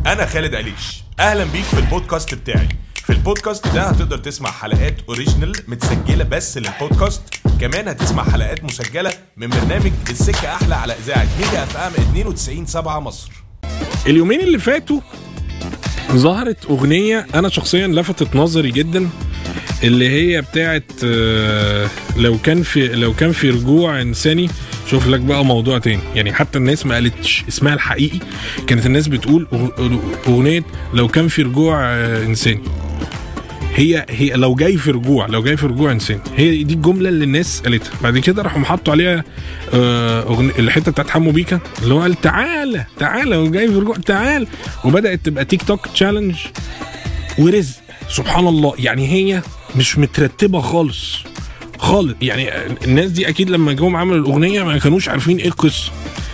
انا خالد عليش اهلا بيك في البودكاست بتاعي في البودكاست ده هتقدر تسمع حلقات اوريجينال متسجله بس للبودكاست كمان هتسمع حلقات مسجله من برنامج السكه احلى على اذاعه ميجا اف ام 92 7 مصر اليومين اللي فاتوا ظهرت اغنيه انا شخصيا لفتت نظري جدا اللي هي بتاعت آه، لو كان في لو كان في رجوع انساني شوف لك بقى موضوع تاني يعني حتى الناس ما قالتش اسمها الحقيقي كانت الناس بتقول أغ- اغنيه لو كان في رجوع آه، انساني هي هي لو جاي في رجوع لو جاي في رجوع انساني هي دي الجمله اللي الناس قالتها بعد كده راحوا حطوا عليها آه، أغن- الحته بتاعت حمو بيكا اللي هو قال تعالى تعالى وجاي في رجوع تعال وبدات تبقى تيك توك تشالنج ورزق سبحان الله يعني هي مش مترتبه خالص خالص يعني الناس دي اكيد لما جم عملوا الاغنيه ما كانوش عارفين ايه القصه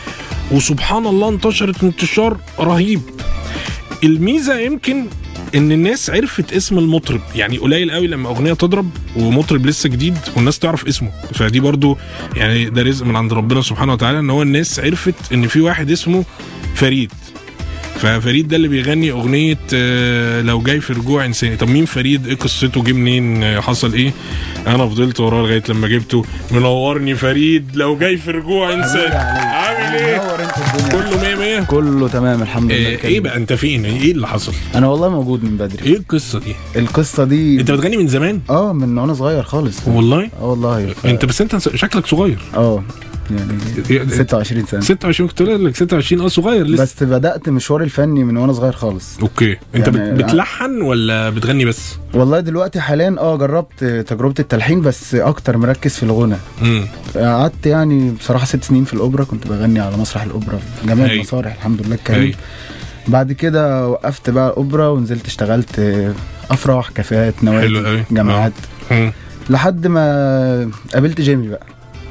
وسبحان الله انتشرت انتشار رهيب الميزه يمكن ان الناس عرفت اسم المطرب يعني قليل قوي لما اغنيه تضرب ومطرب لسه جديد والناس تعرف اسمه فدي برضو يعني ده رزق من عند ربنا سبحانه وتعالى ان هو الناس عرفت ان في واحد اسمه فريد ففريد ده اللي بيغني اغنيه آه، لو جاي في رجوع انساني طب مين فريد ايه قصته جه منين آه، حصل ايه انا فضلت وراه لغايه لما جبته منورني فريد لو جاي في رجوع انساني عامل ايه منور انت الدنيا كله مية مية كله تمام الحمد لله آه، كريم. ايه بقى انت فين ايه اللي حصل انا والله موجود من بدري ايه القصه دي القصه دي انت بتغني من زمان اه من وانا صغير خالص والله اه والله ف... انت بس انت شكلك صغير اه يعني 26 سنه 26 كنت اقول لك 26 اه صغير لسه بس بدات مشواري الفني من وانا صغير خالص اوكي انت بت- يعني- بتلحن ولا بتغني بس والله دلوقتي حاليا اه جربت تجربه التلحين بس اكتر مركز في الغنى امم قعدت يعني بصراحه ست سنين في الاوبرا كنت بغني على مسرح الاوبرا في جميع أي. المسارح الحمد لله أي. الكريم بعد كده وقفت بقى الاوبرا ونزلت اشتغلت افراح كافيهات حلو نوادي أوي. جامعات مم. لحد ما قابلت جيمي بقى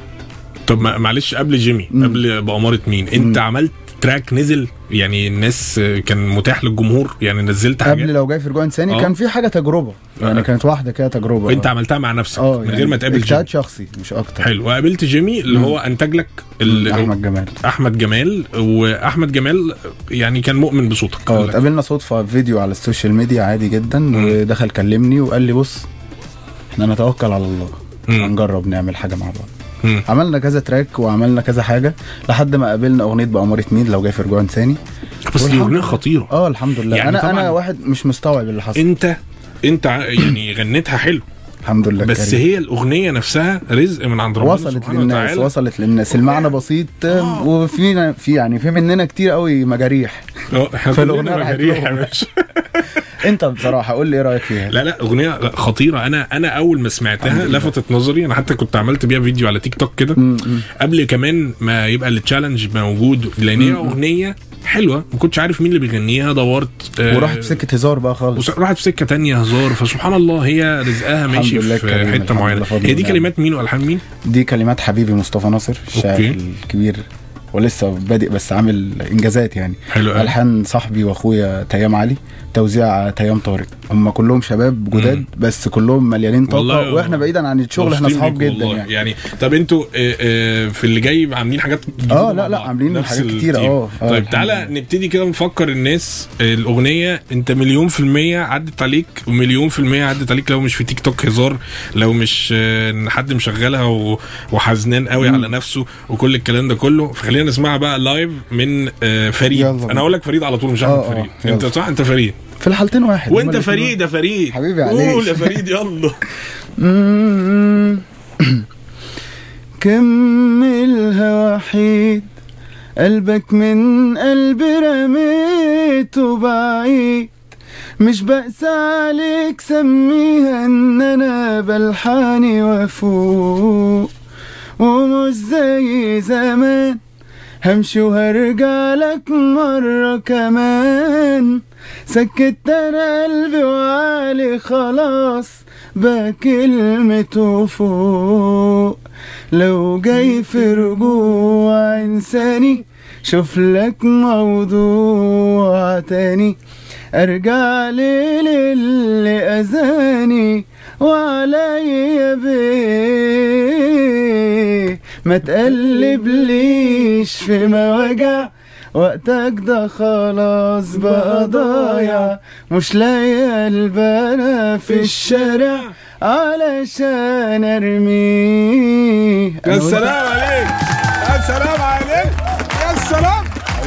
طب ما- معلش قبل جيمي مم. قبل بأمارة مين انت عملت تراك نزل يعني الناس آه، كان متاح للجمهور يعني نزلت حاجات قبل لو جاي في رجوع انساني آه. كان في حاجه تجربه يعني آه. كانت واحده كده تجربه وانت آه. عملتها مع نفسك اه من غير ما تقابل جيمي اجتهاد شخصي مش اكتر حلو وقابلت جيمي اللي مم. هو انتج لك ال- احمد جمال احمد جمال واحمد جمال يعني كان مؤمن بصوتك اه قال لك. اتقابلنا صدفه في فيديو على السوشيال ميديا عادي جدا ودخل كلمني وقال لي بص احنا نتوكل على الله مم. هنجرب نعمل حاجه مع بعض مم. عملنا كذا تراك وعملنا كذا حاجه لحد ما قابلنا اغنيه بأمارة مين لو جاي في رجوع انساني بس دي والحمد اغنيه لله. خطيره اه الحمد لله يعني انا طبعاً- انا واحد مش مستوعب اللي حصل انت انت ع- يعني غنيتها حلو الحمد لله بس كريم. هي الاغنيه نفسها رزق من عند ربنا وصلت سبحانه للناس وتعالى وصلت للناس المعنى بسيط آه. وفينا في يعني في مننا كتير قوي مجاريح اه احنا فالأغنية كلنا راحت مجاريح يا لهم. باشا انت بصراحه قول لي ايه رايك فيها لا لا اغنيه خطيره انا انا اول ما سمعتها لفتت نظري انا حتى كنت عملت بيها فيديو على تيك توك كده م- م. قبل كمان ما يبقى التشالنج موجود لان هي اغنيه حلوه ما كنتش عارف مين اللي بيغنيها دورت آه، ورحت في سكه هزار بقى خالص وس- راحت في سكه تانية هزار فسبحان الله هي رزقها ماشي لله في الكريم، حته الحمد معينه لله، فضل هي دي الله. كلمات مين والحان مين؟ دي كلمات حبيبي مصطفى ناصر الشاعر أوكي. الكبير ولسه بادئ بس عامل انجازات يعني حلو قوي الحان صاحبي واخويا تيام علي توزيع تيام طارق هم كلهم شباب جداد مم. بس كلهم مليانين والله طاقه واحنا بعيدا عن الشغل احنا مبسوطين اصحاب بيكوا جدا والله. يعني يعني طب انتوا آه، آه، في اللي جاي عاملين حاجات جديدة اه، لا، مع لا، بعض، عاملين نفس حاجات كتيرة، التيم. اه، اه، طيب الحمد تعالى لله. نبتدي كده نفكر الناس آه، الاغنيه انت مليون في الميه عدت عليك ومليون في الميه عدت عليك لو مش في تيك توك هزار لو مش آه، ان حد مشغلها و- وحزنان قوي على نفسه وكل الكلام ده كله فخلينا نسمعها بقى لايف من آه، فريد يلا بينا. انا اقول لك فريد على طول مش اه، احمد اه، فريد يلا. انت صح انت فريد في الحالتين واحد وانت هما الاتنين فريد يا فريد حبيبي عليك. قول يا فريد يلا مم. كملها وحيد قلبك من قلبي رميته بعيد مش بأس عليك سميها ان انا بلحاني وافوق ومش زي زمان همشي وهرجع لك مرة كمان سكت انا قلبي وعلي خلاص بقى كلمته فوق لو جاي في رجوع انساني شوف لك موضوع تاني ارجع ليل اللي اذاني وعليا بيه ما تقلب ليش في مواجع وقتك ده خلاص بقى ضايع مش لاقي البنا في الشارع علشان ارميه يا أنا وأنت- سلام عليك يا سلام عليك يا سلام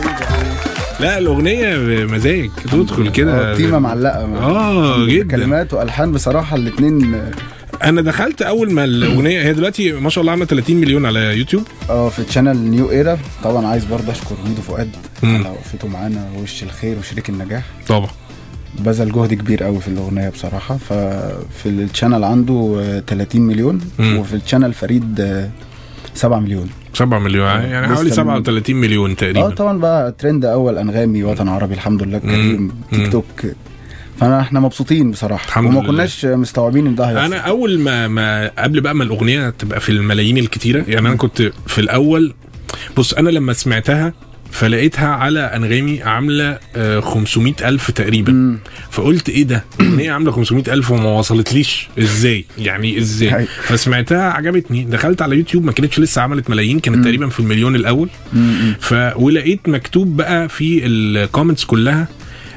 لا الاغنيه بمزاج تدخل كده آه، تيمة معلقة اه جدا كلمات والحان بصراحة الاتنين انا دخلت اول ما الاغنيه هي دلوقتي ما شاء الله عامله 30 مليون على يوتيوب اه في تشانل نيو ايرا طبعا عايز برضه اشكر ميدو فؤاد مم. على وقفته معانا وش الخير وشريك النجاح طبعا بذل جهد كبير قوي في الاغنيه بصراحه ففي الشانل عنده آه، 30 مليون مم. وفي الشانل فريد آه، 7 مليون 7 مليون يعني لسه حوالي من- 37 مليون اه تقريبا طبعا بقى ترند اول انغامي وطن عربي الحمد لله الكريم مم. تيك توك فانا احنا مبسوطين بصراحه الحمد وما لله. كناش مستوعبين ان ده هيحصل انا اول ما ما قبل بقى ما الاغنيه تبقى في الملايين الكتيره يعني انا كنت في الاول بص انا لما سمعتها فلقيتها على انغامي عامله آه، 500 الف تقريبا مم. فقلت ايه ده الاغنيه عامله 500 الف وما وصلتليش ازاي يعني ازاي أيوة. فسمعتها عجبتني دخلت على يوتيوب ما كانتش لسه عملت ملايين كانت تقريبا في المليون الاول مم. ف ولقيت مكتوب بقى في الكومنتس كلها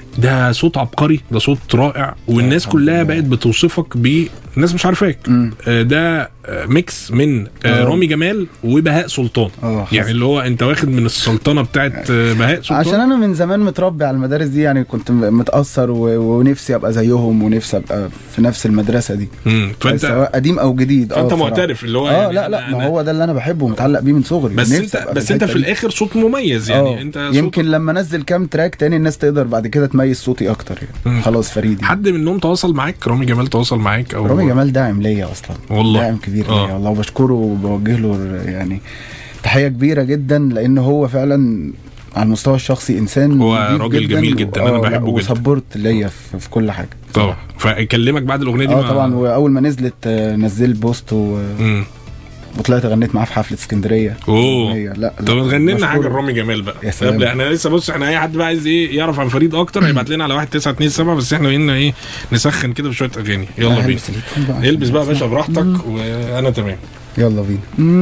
ده صوت عبقري ده صوت رائع والناس الحمد كلها لله. بقت بتوصفك ب الناس مش عارفاك مم. آه، ده آه، ميكس من آه، آه. رامي جمال وبهاء سلطان اه حصل. يعني اللي هو انت واخد من السلطنه بتاعت آه، بهاء سلطان عشان انا من زمان متربي على المدارس دي يعني كنت م- متاثر و... ونفسي ابقى زيهم ونفسي ابقى في نفس المدرسه دي مم، فانت سواء قديم او جديد فانت بصراحة. معترف اللي هو اه يعني لا لا أنا- ما أنا- هو ده اللي انا بحبه ومتعلق بيه من صغري بس نفسي انت أبقى بس انت الحتة في دي. الاخر صوت مميز يعني آه، انت صوت يمكن لما انزل كام تراك تاني الناس تقدر بعد كده تميز صوتي اكتر مم. يعني خلاص فريدي حد منهم تواصل معاك رامي جمال تواصل معاك او رامي جمال داعم ليا اصلا والله. داعم كبير آه. ليا والله وبشكره وبوجه له يعني تحيه كبيره جدا لان هو فعلا على المستوى الشخصي انسان هو نضيف راجل جميل جدا، أنا آه، لا، بحبه جدا. وسبورت ليا في, في كل حاجه طبعا فكلمك بعد الاغنيه دي اه ما- طبعا واول ما نزلت آه، نزلت بوست و... مم. وطلعت غنيت معاه في حفله اسكندريه اوه هي- لا لا طب غني لنا بشكره. حاجه لرامي جمال بقى يا سلام. طب احنا لسه بص احنا اي حد بقى عايز ايه يعرف عن فريد اكتر هيبعت لنا على 1927 بس احنا قلنا ايه نسخن كده بشويه اغاني يلا لا، بينا البس الهيدفون بقى البس بقى يا باشا عشان- براحتك وانا تمام يلا بينا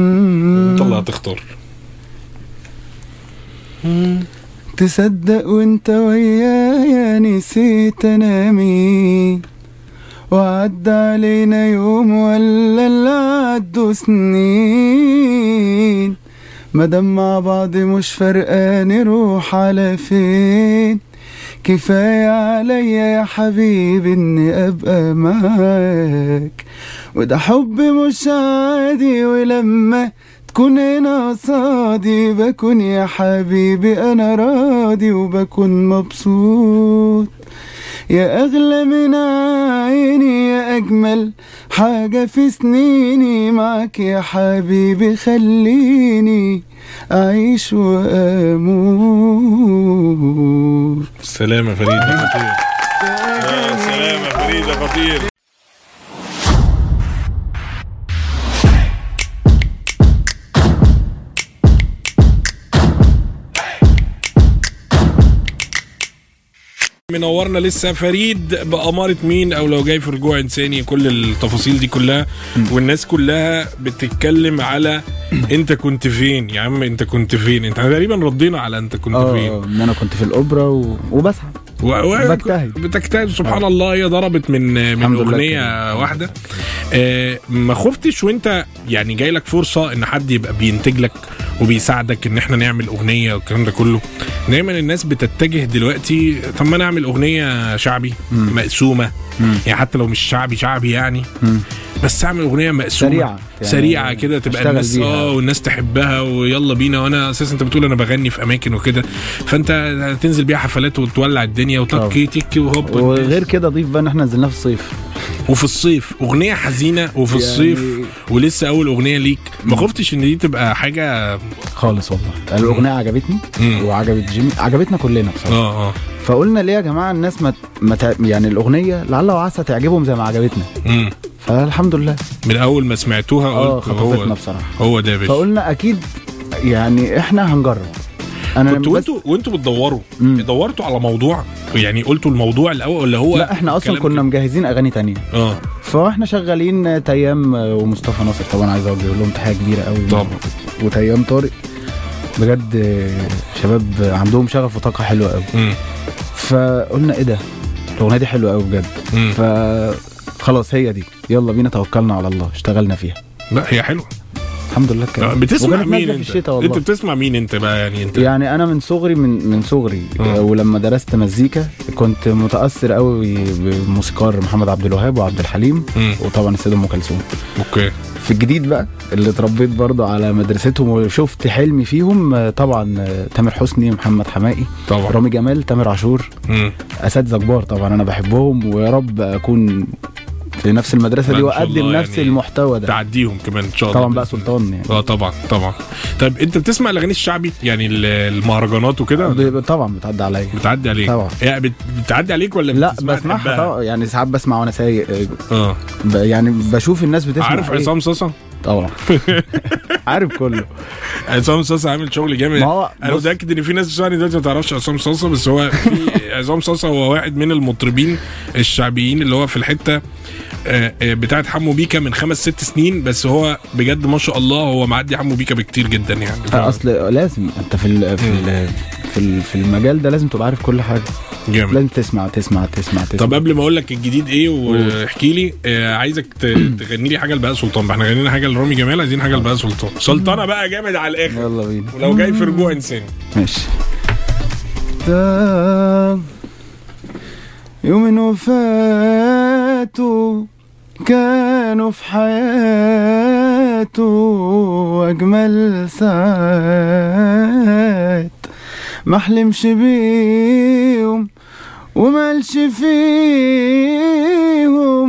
انت اللي هتختار تصدق وانت ويايا نسيت انا مين وعدى علينا يوم ولا اللي عدوا سنين مادام مع بعض مش فارقة نروح على فين كفاية عليا يا حبيبي اني ابقى معاك وده حب مش عادي ولما تكون هنا قصادي بكون يا حبيبي انا راضي وبكون مبسوط يا اغلى من عيني يا اجمل حاجة في سنيني معك يا حبيبي خليني اعيش واموت سلام يا فريد يا خطير يا سلام يا فريد يا خطير منورنا لسه فريد بأمارة مين او لو جاي في رجوع انساني كل التفاصيل دي كلها والناس كلها بتتكلم على انت كنت فين يا عم انت كنت فين انت تقريبا ردينا على انت كنت فين اه ان انا كنت في الاوبرا و... وبسعى و... و... بجتهد. بتجتهد سبحان الله هي ضربت من من الحمد لله اغنيه كده. واحده آه ما خفتش وانت يعني جاي لك فرصه ان حد يبقى بينتج لك وبيساعدك ان احنا نعمل اغنيه والكلام ده كله دايما الناس بتتجه دلوقتي طب ما نعمل اغنيه شعبي مقسومه مم. يعني حتى لو مش شعبي شعبي يعني مم. بس اعمل اغنيه مقسومه سريعة. يعني سريعه كده تبقى أشتغل الناس بيها. اه والناس تحبها ويلا بينا وانا اساسا انت بتقول انا بغني في اماكن وكده فانت تنزل بيها حفلات وتولع الدنيا وتكي تكي وهوب وغير كده ضيف بقى ان احنا نزلناه في الصيف وفي الصيف اغنيه حزينه وفي يعني- الصيف ولسه اول اغنيه ليك ما خفتش ان دي تبقى حاجه خالص والله الاغنيه عجبتني مم. وعجبت جيمي عجبتنا كلنا بصراحه اه اه فقلنا ليه يا جماعه الناس ما ما تع- يعني الاغنيه لعل وعسى تعجبهم زي ما عجبتنا مم. فالحمد لله من اول ما سمعتوها اه قلت خطفتنا هو بصراحه هو ده يا باشا فقلنا اكيد يعني احنا هنجرب انا كنتوا بس وانتوا وانتوا بتدوروا مم. دورتوا على موضوع يعني قلتوا الموضوع الاول ولا هو لا احنا اصلا كلام كنا كده؟ مجهزين اغاني تانية اه فاحنا شغالين تيام ومصطفى ناصر طبعا عايز اوجه لهم تحيه كبيره قوي طبعا. وتيام طارق بجد آه، شباب عندهم شغف وطاقه حلوه قوي مم. فقلنا ايه ده الاغنيه دي حلوه قوي بجد مم. فخلاص هي دي يلا بينا توكلنا على الله اشتغلنا فيها لا هي حلوه الحمد لله كده بتسمع وكانت مين نازلة انت؟ في الشتاء انت والله بتسمع مين انت بقى يعني انت يعني انا من صغري من من صغري آه. ولما درست مزيكا كنت متاثر قوي بموسيقار محمد عبد الوهاب وعبد الحليم مم. وطبعا السيده ام كلثوم اوكي في الجديد بقى اللي اتربيت برضو على مدرستهم وشفت حلمي فيهم آه، طبعا آه، تامر حسني محمد حمائي طبعا رامي جمال تامر عاشور مم. اساتذه كبار طبعا انا بحبهم ويا رب اكون في نفس المدرسه لا، دي إن شاء واقدم الله نفس يعني المحتوى ده تعديهم كمان ان شاء الله طبعا بقى بإذن الله. سلطان يعني اه طبعا طبعا طيب انت بتسمع الاغاني الشعبي يعني ال- المهرجانات وكده ب- طبعا بتعدي عليا بتعدي عليك طبعا. يعني بت- بتعدي عليك ولا لا بتسمعها بسمعها تحبها؟ طبعا يعني ساعات بسمع وانا سايق آه، اه ب- يعني بشوف الناس بتسمع عارف إيه. عصام صاصا طبعا عارف كله عصام صاصا عامل شغل جامد ما هو انا بص- متاكد ان في ناس بتسمعني دلوقتي ما تعرفش عصام صاصا بس هو في عصام صاصا هو واحد من المطربين الشعبيين اللي هو في الحته آه، آه، بتاعت حمو بيكا من خمس ست سنين بس هو بجد ما شاء الله هو معدي حمو بيكا بكتير جدا يعني ف- اصل لازم انت في ال في ال في ال- في المجال ده لازم تبقى عارف كل حاجه جامد لازم تسمع تسمع تسمع تسمع طب قبل ما اقول لك الجديد ايه واحكي لي آه عايزك ت- تغني لي حاجه لبهاء سلطان بقى احنا غنينا حاجه لرامي جمال عايزين حاجه لبهاء سلطان سلطانه بقى جامد على الاخر يلا بينا ولو جاي في رجوع انساني ماشي ده يومين وفاتوا كانوا في حياته أجمل ساعات ما حلمش بيهم ومالش فيهم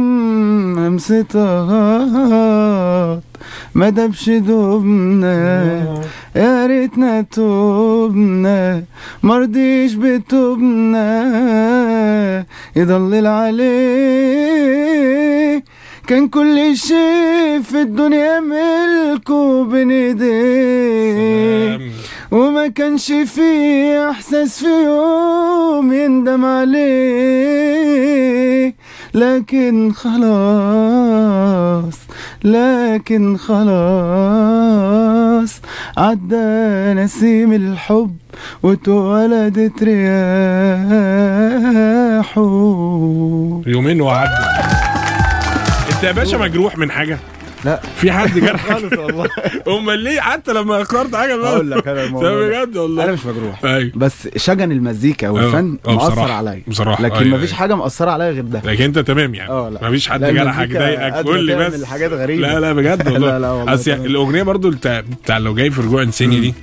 همستها ما دبش دوبنا يا ريتنا توبنا مرضيش بتوبنا يضلل عليه كان كل شيء في الدنيا ملكه بين ايديه سلام. وما كانش فيه احساس في يوم يندم عليه لكن خلاص لكن خلاص عدى نسيم الحب واتولدت رياحه يومين وعدوا انت يا باشا مجروح من حاجه لا في حد جرحك خالص والله امال ليه حتى لما اخترت حاجه بقى اقول لك انا الموضوع ده ده. بجد والله انا مش مجروح ايوه بس شجن المزيكا والفن آه، مأثر بصراحة. عليا بصراحة، لكن أيوة، مفيش أيوة. حاجه مأثره عليا غير ده لكن انت تمام يعني اه لا مفيش حد لا، جرحك المزيكا ضايقك قادرة قول لي تعمل بس حاجات غريبة. لا لا بجد والله لا، لا، والله اصل تمام. الاغنيه برضو بتاع, بتاع لو جاي في رجوع انساني دي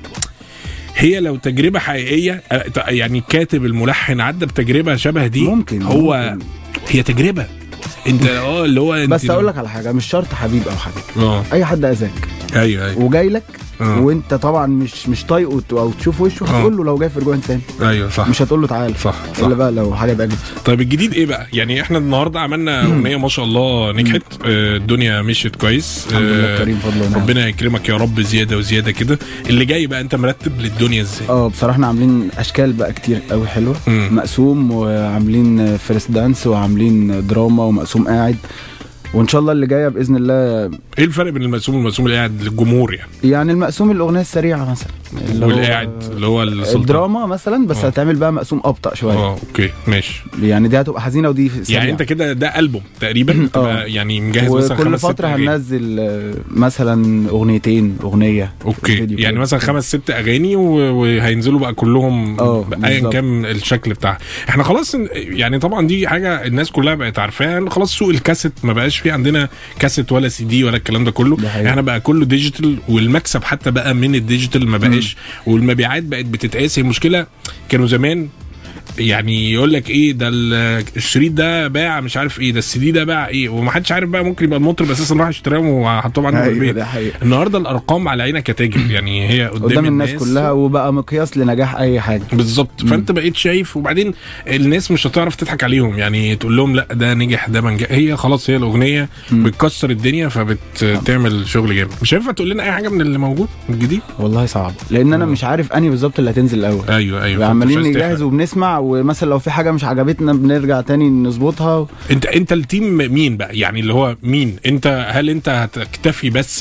هي لو تجربه حقيقيه آه، يعني كاتب الملحن عدى بتجربه شبه دي ممكن هو ممكن. هي تجربه انت اه اللي هو انت بس اقول لك على حاجه مش شرط حبيب او حبيب اه اي حد اذاك ايوه ايوه وجاي لك آه. وانت طبعا مش مش طايقه او تشوف وشه آه. هتقول له لو جاي في رجوع انسان ايوه صح مش هتقول له تعالى صح صح الا بقى لو حاجه بقى طيب الجديد ايه بقى؟ يعني احنا النهارده عملنا اغنيه ما شاء الله نجحت آه، الدنيا مشيت كويس الحمد لله آه، كريم فضل ونعم ربنا يكرمك يا رب زياده وزياده كده اللي جاي بقى انت مرتب للدنيا ازاي؟ اه بصراحه احنا عاملين اشكال بقى كتير قوي حلوه مم. مقسوم وعاملين فيرست دانس وعاملين دراما ومقسوم قاعد وان شاء الله اللي جايه باذن الله ايه الفرق بين المقسوم والمقسوم اللي قاعد للجمهور يعني؟ يعني المقسوم الاغنيه السريعه مثلا اللي هو والقاعد اللي هو السلطان الدراما مثلا بس آه. هتعمل بقى مقسوم ابطا شويه اه اوكي ماشي يعني دي هتبقى حزينه ودي سريعة. يعني انت كده ده البوم تقريبا تبقى يعني مجهز مثلا وكل خمس ست فتره أغاني. هننزل آه، مثلا اغنيتين اغنيه اوكي فيديو يعني كده. مثلا خمس ست اغاني و- وهينزلوا بقى كلهم اه، ايا بالظبط. كان الشكل بتاعها احنا خلاص ن- يعني طبعا دي حاجه الناس كلها بقت عارفاها إن خلاص سوق الكاسيت ما بقاش في عندنا كاسيت ولا سي دي ولا الكلام ده كله ده حقيقي. احنا بقى كله ديجيتال والمكسب حتى بقى من الديجيتال ما بقاش والمبيعات بقت بتتقاس هي المشكله كانوا زمان يعني يقول لك ايه ده ال- الشريط ده باع مش عارف ايه ده السي دي ده باع ايه ومحدش عارف بقى ممكن يبقى المطرب اساسا راح اشتراهم وحطهم عنده في ايوه البيت ده حقيقي النهارده الارقام على عينك يا تاجر يعني هي قدام, قدام الناس كلها وبقى مقياس لنجاح اي حاجه بالظبط فانت بقيت شايف وبعدين الناس مش هتعرف تضحك عليهم يعني تقول لهم لا ده نجح ده منجح هي خلاص هي الاغنيه بتكسر الدنيا فبتعمل شغل جامد مش هينفع تقول لنا اي حاجه من اللي موجود الجديد والله صعب لان انا مش عارف انهي بالظبط اللي هتنزل الاول ايوه ايوه فأنت مش عمالين عايز تحرق. نجهز وبنسمع ومثلا لو في حاجه مش عجبتنا بنرجع تاني نظبطها انت انت التيم مين بقى يعني اللي هو مين انت هل انت هتكتفي بس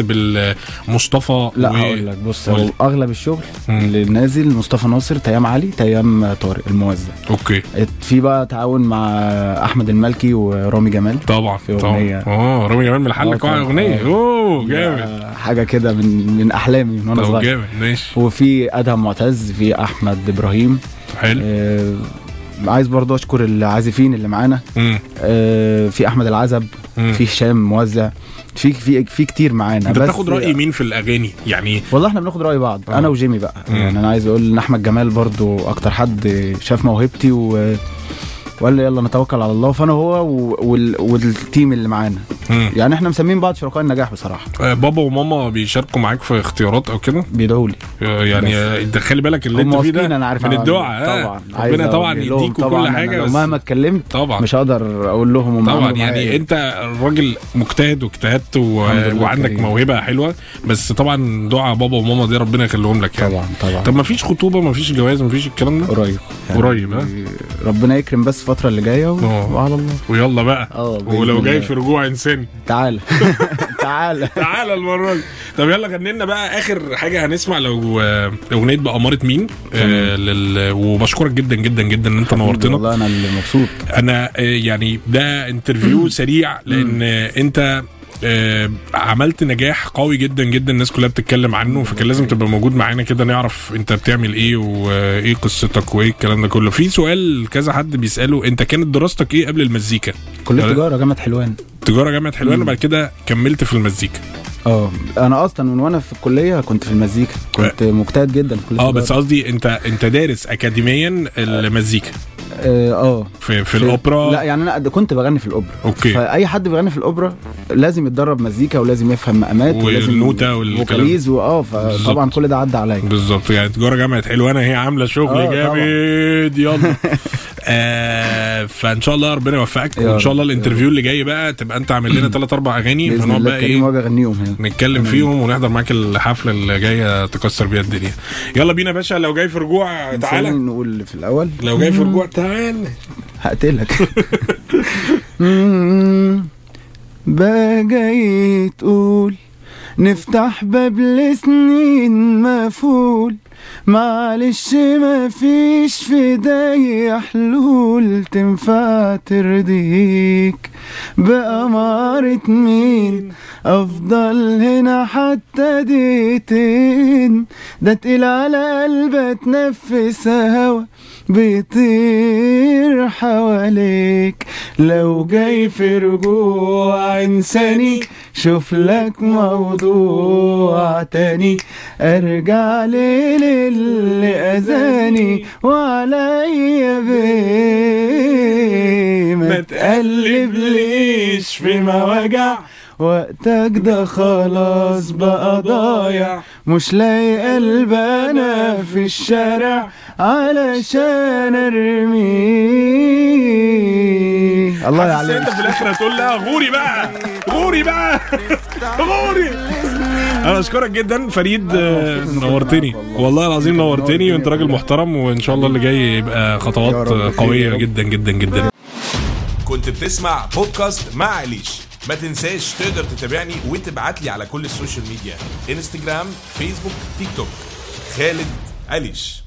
بالمصطفى لا و- هقول لك بص قول هو لي. اغلب الشغل مم. اللي نازل مصطفى ناصر تيام علي تيام طارق الموزع اوكي في بقى تعاون مع احمد المالكي ورامي جمال طبعا في طبعا أغنية. اه رامي جمال من آه، حلك طبعا. اغنيه آه. اوه جامد آه، حاجه كده من من احلامي من وانا طب صغير جامد ماشي وفي ادهم معتز في احمد ابراهيم حلو آه عايز برضه اشكر العازفين اللي معانا مم. آه في احمد العزب مم. في هشام موزع في في في كتير معانا انت بس- بتاخد راي مين في الاغاني يعني والله احنا بناخد راي بعض آه. انا وجيمي بقى مم. يعني انا عايز اقول ان احمد جمال برضو اكتر حد شاف موهبتي و... وقال لي يلا نتوكل على الله فانا هو و... وال... والتيم اللي معانا مم. يعني احنا مسمين بعض شركاء النجاح بصراحه آه، بابا وماما بيشاركوا معاك في اختيارات او كده بيدعوا لي آه، يعني آه، انت خلي بالك اللي هم انت فيه واثقين ده انا عارف من أعمل الدعاء إيه. آه. طبعا عايز ربنا طبعا أقول لهم يديك طبعاً وكل أنا حاجه لو بس مهما اتكلمت طبعا مش هقدر اقول لهم هم طبعا عملوا معايا يعني إيه. انت راجل مجتهد واجتهدت و... الحمد لله وعندك كريم. موهبه حلوه بس طبعا دعاء بابا وماما دي ربنا يخليهم لك يعني طبعا طبعا طب ما فيش خطوبه ما فيش جواز ما فيش الكلام ده قريب قريب، ها؟ ربنا يكرم بس الفتره اللي جايه و... آه. وعلى الله ويلا بقى اه بإذن ولو جاي الله. في رجوع انساني تعالى تعالى تعالى المره دي طب يلا غني لنا بقى اخر حاجه هنسمع لو آه، اغنيه بأمارة مين آه لل... وبشكرك جدا جدا جدا ان انت نورتنا والله انا اللي مبسوط انا آه، يعني ده انترفيو سريع لان آه، انت آه، عملت نجاح قوي جدا جدا الناس كلها بتتكلم عنه فكان لازم تبقى موجود معانا كده نعرف انت بتعمل ايه وايه قصتك وايه الكلام ده كله في سؤال كذا حد بيساله انت كانت دراستك ايه قبل المزيكا كليه لا. تجاره جامعه حلوان تجاره جامعه حلوان وبعد كده كملت في المزيكا اه انا اصلا من وانا في الكليه كنت في المزيكا كنت مجتهد جدا في كليه اه التجارة. بس قصدي انت انت دارس اكاديميا المزيكا اه آه. في في الاوبرا لا يعني انا كنت بغني في الاوبرا اوكي فاي حد بيغني في الاوبرا لازم يتدرب مزيكا ولازم يفهم مقامات ولازم والنوتة والكلام. وكاليز واه فطبعا بالظبط. كل ده عدى عليا بالظبط يعني تجاره جامعه حلوان هي عامله شغل آه، جامد يلا آه فان شاء الله ربنا يوفقك يا وان شاء الله رب، يا الانترفيو اللي جاي بقى تبقى انت عامل لنا ثلاث اربع اغاني باذن فنقعد الله بقى الكريم ايه واجي اغنيهم هنا نتكلم فيهم ونحضر معاك الحفله اللي جايه تكسر بيها الدنيا يلا بينا يا باشا لو جاي في رجوع ثاني تعالى نقول في الاول لو جاي في رجوع تعالى هقتلك بقى جاي تقول نفتح باب لسنين مفول معلش مفيش في ايديا حلول تنفع ترضيك بأمارة مين أفضل هنا حتى دقيقتين ده تقيل على قلبي اتنفس هوا بيطير حواليك لو جاي في رجوع انساني شوف لك موضوع تاني ارجع ليل اللي اذاني وعليا بيه ما تقلب ليش في مواجع وقتك ده خلاص بقى ضايع مش لاقي قلب انا في الشارع علشان ارميه الله حاسس إن يعلمك انت في الاخر هتقول لها غوري بقى غوري بقى غوري انا اشكرك جدا فريد آه، نورتني والله العظيم نورتني وانت راجل محترم وان شاء الله اللي جاي يبقى خطوات يا رب خير، قويه يا رب. جدا جدا جدا كنت بتسمع بودكاست مع عليش ما تنساش تقدر تتابعني وتبعت لي على كل السوشيال ميديا انستجرام فيسبوك تيك توك خالد عليش